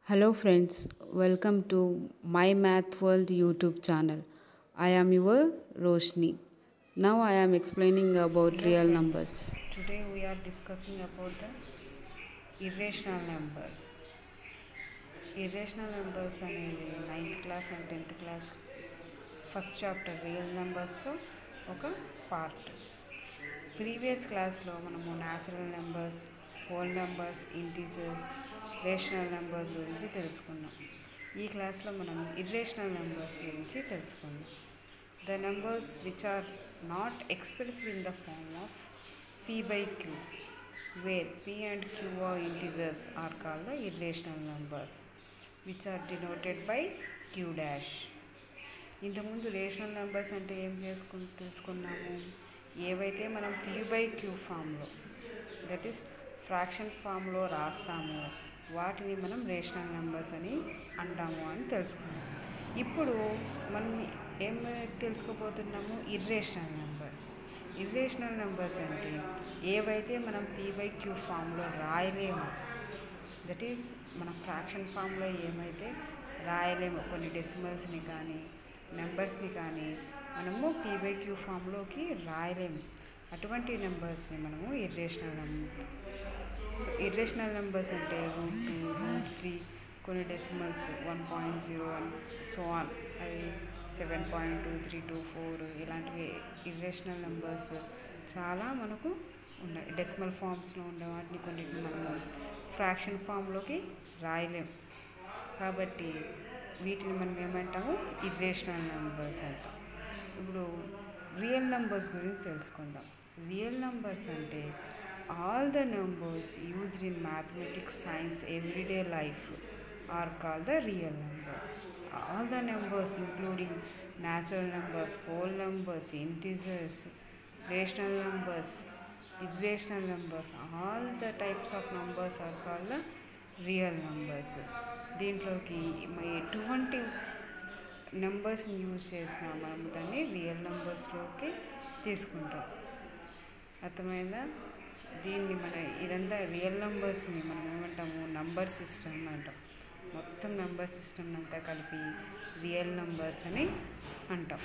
Hello friends, welcome to My Math World YouTube channel. I am your Roshni. Now I am explaining about Hello real friends. numbers. Today we are discussing about the irrational numbers. Irrational numbers అనేది ninth class and tenth class first chapter real నెంబర్స్లో ఒక part previous క్లాస్లో మనము natural numbers whole numbers integers rational numbers గురించి తెలుసుకున్నాం ఈ క్లాస్లో మనం ఇర్రేషనల్ నెంబర్స్ గురించి తెలుసుకుందాం the numbers which are not expressed in the form of p by q where p and q are integers are called the irrational numbers which are denoted by q dash ఇంతకుముందు rational numbers అంటే ఏం చేసుకు తెలుసుకున్నాము ఏవైతే మనం P by queue ఫామ్లో that is fraction ఫామ్లో రాస్తామో వాటిని మనం రేషనల్ నెంబర్స్ అని అంటాము అని తెలుసుకున్నాం ఇప్పుడు మనం ఏం తెలుసుకోబోతున్నాము ఇర్రేషనల్ నెంబర్స్ ఇర్రేషనల్ నెంబర్స్ అంటే ఏవైతే మనం పీ బై క్యూ ఫామ్లో రాయలేము దట్ ఈస్ మన ఫ్రాక్షన్ ఫామ్లో ఏమైతే రాయలేము కొన్ని డెసిమల్స్ని కానీ నెంబర్స్ని కానీ మనము పీ బై క్యూ ఫామ్లోకి రాయలేము అటువంటి నెంబర్స్ని మనము irrational number so irrational numbers అంటే రూట్ టూ రూట్ త్రీ కొన్ని decimals one point zero one so on అది seven point two three two four ఇలాంటివి ఇర్రేషనల్ నెంబర్స్ చాలా మనకు ఉన్నాయి డెసిమల్ ఫామ్స్లో ఉండే వాటిని కొన్నిటిని మనము ఫ్రాక్షన్ ఫామ్లోకి రాయలేం కాబట్టి వీటిని మనం ఏమంటాము ఇర్రేషనల్ నెంబర్స్ అంటాం ఇప్పుడు రియల్ నెంబర్స్ గురించి తెలుసుకుందాం రియల్ నెంబర్స్ అంటే all the numbers used in mathematics science everyday life are call the real numbers all the numbers including natural numbers whole numbers integers rational numbers irrational numbers all the types of numbers are called the real numbers దీంట్లోకి మ- ఎటువంటి నెంబర్స్ని use చేసినా మనం దాన్ని real నెంబర్స్లోకి తీసుకుంటాం అర్థమైందా దీన్ని మన ఇదంతా రియల్ నెంబర్స్ని మనం ఏమంటాము నంబర్ సిస్టమ్ అంటాం మొత్తం నెంబర్ సిస్టమ్ అంతా కలిపి రియల్ నెంబర్స్ అని అంటాం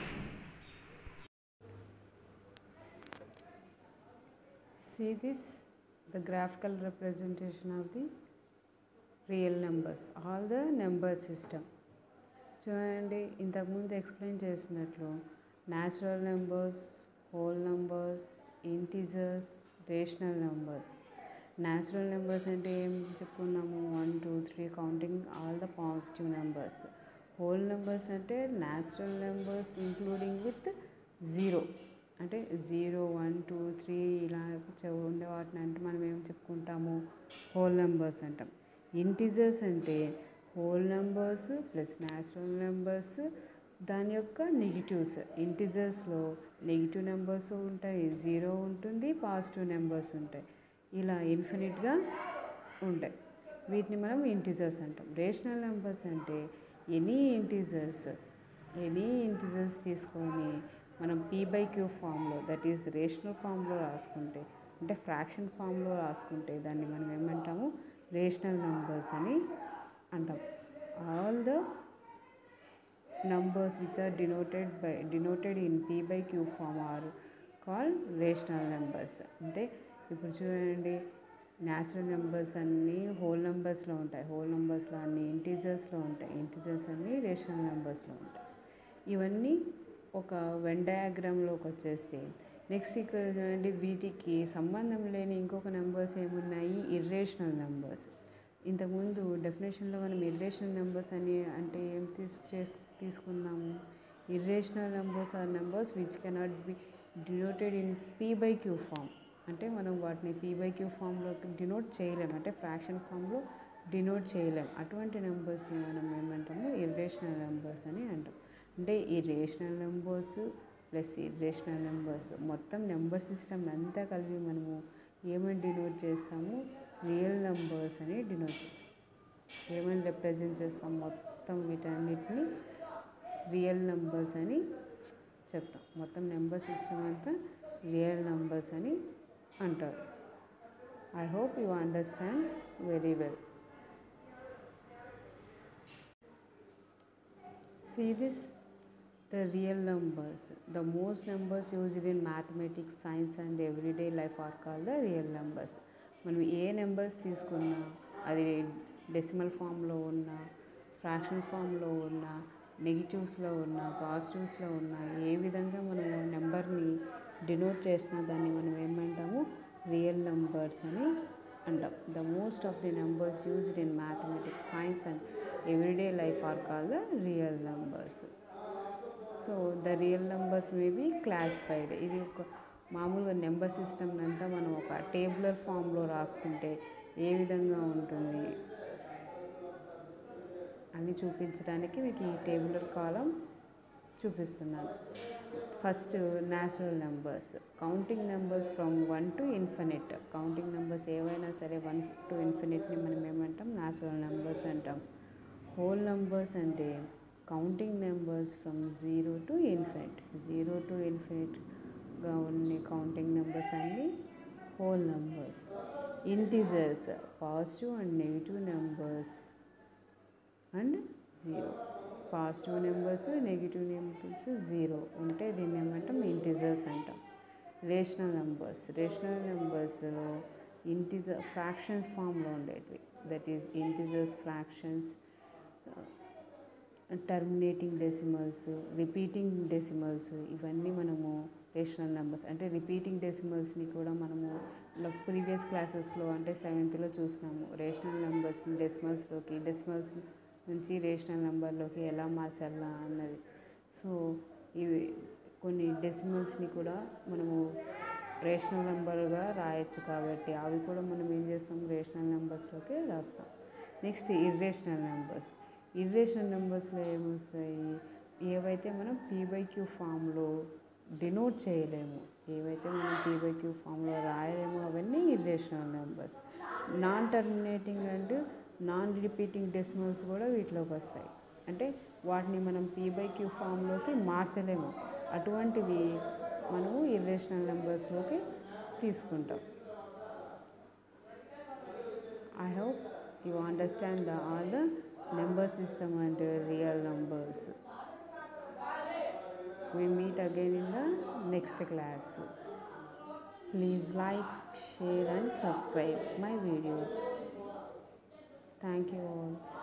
See this the graphical representation of the real numbers all the number system చూడండి ఇంతకుముందు ఎక్స్ప్లెయిన్ చేసినట్లు natural numbers whole numbers integers rational numbers natural numbers అంటే ఏం చెప్పుకున్నాము one two three counting all the positive numbers whole numbers అంటే natural numbers including with zero అంటే zero one two three ఇలా చె- ఉండే వాటిని అంటే మనం ఏం చెప్పుకుంటాము హోల్ నెంబర్స్ అంటాం ఇంటీజర్స్ అంటే whole numbers plus natural numbers దాని యొక్క నెగిటివ్స్ ఇంటీజర్స్లో నెగిటివ్ నెంబర్స్ ఉంటాయి జీరో ఉంటుంది పాజిటివ్ నెంబర్స్ ఉంటాయి ఇలా ఇన్ఫినిట్గా ఉంటాయి వీటిని మనం ఇంటీజర్స్ అంటాం రేషనల్ నెంబర్స్ అంటే ఎనీ ఇంటీజర్స్ ఎనీ ఇంటీజర్స్ తీసుకొని మనం పీ బై క్యూ ఫామ్లో దట్ ఈస్ రేషనల్ ఫామ్లో రాసుకుంటే అంటే ఫ్రాక్షన్ ఫామ్లో రాసుకుంటే దాన్ని మనం ఏమంటాము రేషనల్ నెంబర్స్ అని అంటాం all the numbers which are denoted by denoted in p by q form are called rational numbers అంటే ఇప్పుడు చూడండి న్యాచురల్ నెంబర్స్ అన్నీ హోల్ నెంబర్స్లో ఉంటాయి హోల్ నెంబర్స్లో అన్ని ఇంటీజర్స్లో ఉంటాయి ఇంటీజర్స్ అన్నీ రేషనల్ నెంబర్స్లో ఉంటాయి ఇవన్నీ ఒక వెన్ డయాగ్రామ్లోకి వచ్చేస్తే నెక్స్ట్ ఇక్కడ చూడండి వీటికి సంబంధం లేని ఇంకొక నెంబర్స్ ఏమున్నాయి ఇర్రేషనల్ నెంబర్స్ ఇంతకుముందు డెఫినేషన్లో మనం ఇర్రేషనల్ నెంబర్స్ అని అంటే ఏం తీస్ చేస్ తీసుకున్నాము irrational numbers are numbers which cannot be denoted in P by Q form అంటే మనం వాటిని పీ బై క్యూ ఫామ్లో డినోట్ చేయలేం అంటే ఫ్రాక్షన్ ఫామ్లో డినోట్ చేయలేం అటువంటి నెంబర్స్ని మనం ఏమంటాము ఇర్రేషనల్ నెంబర్స్ అని అంటాం అంటే ఈ rational numbers plus irrational numbers మొత్తం నెంబర్ సిస్టమ్ అంతా కలిపి మనము ఏమని డినోట్ చేస్తాము రియల్ నెంబర్స్ అని డినోట్ చేస్తాం ఏమని రిప్రజెంట్ చేస్తాం మొత్తం వీటన్నిటిని రియల్ నెంబర్స్ అని చెప్తాం మొత్తం నెంబర్ సిస్టమ్ అంతా రియల్ నెంబర్స్ అని అంటారు I hope you understand very well See this? The real numbers. The most numbers used in mathematics, science and everyday life are called the real numbers. మనం ఏ numbers తీసుకున్నా అది decimal ఫామ్లో ఉన్న fraction ఫామ్లో ఉన్న నెగిటివ్స్లో ఉన్న పాజిటివ్స్లో ఉన్న ఏ విధంగా మనం నెంబర్ని డినోట్ చేసినా దాన్ని మనం ఏమంటాము రియల్ నంబర్స్ అని అంటాం the most of the numbers used in mathematics science and everyday life are call the real numbers so the real numbers may be classified ఇది ఒక మామూలుగా నెంబర్ సిస్టమ్ అంతా మనం ఒక టేబులర్ ఫామ్లో రాసుకుంటే ఏ విధంగా ఉంటుంది అని చూపించడానికి మీకు ఈ టేబులర్ కాలం చూపిస్తున్నాను first natural numbers counting numbers from one to infinite counting numbers ఏవైనా సరే వన్ టు ఇన్ఫినిట్ని మనం ఏమంటాం న్యాచురల్ నెంబర్స్ అంటాం హోల్ నెంబర్స్ అంటే counting numbers from zero to infinite zero to ఇన్ఫినిట్గా ఉన్న కౌంటింగ్ నెంబర్స్ అన్ని whole numbers integers positive and negative numbers and zero positive numbers negative numbers zero ఉంటే దీన్ని ఏమంటాం ఇంటిజర్స్ అంటాం రేషనల్ నెంబర్స్ రేషనల్ నెంబర్స్లో ఇంటిజర్ ఫ్రాక్షన్స్ ఫామ్లో ఉండేటివి that is integers fractions terminating decimals repeating decimals ఇవన్నీ మనము రేషనల్ నెంబర్స్ అంటే రిపీటింగ్ డెసిమల్స్ని కూడా మనము ప్రీవియస్ క్లాసెస్లో అంటే సెవెంత్లో చూసినాము రేషనల్ నెంబర్స్ డెసిమల్స్లోకి డెసిమల్స్ నుంచి రేషనల్ నెంబర్లోకి ఎలా మార్చాలా అన్నది సో ఇవి కొన్ని డెసిమల్స్ని కూడా మనము రేషనల్ నెంబర్గా రాయొచ్చు కాబట్టి అవి కూడా మనం ఏం చేస్తాం రేషనల్ నెంబర్స్లోకి రాస్తాం నెక్స్ట్ ఇర్రేషనల్ నెంబర్స్ ఇర్రేషనల్ నెంబర్స్లో ఏమొస్తాయి ఏవైతే మనం పీ బై క్యూ ఫామ్లో డినోట్ చేయలేము ఏవైతే మనం పీ బై క్యూ ఫామ్లో రాయలేమో అవన్నీ irrational numbers non terminating and non repeating decimals కూడా వీటిలోకి వస్తాయి అంటే వాటిని మనం పీ బై క్యూ ఫామ్లోకి మార్చలేము అటువంటివి మనము ఇర్రేషనల్ నెంబర్స్లోకి తీసుకుంటాం I hope you understand the all the number system and real numbers we meet again in the next class please like share and subscribe my videos thank you all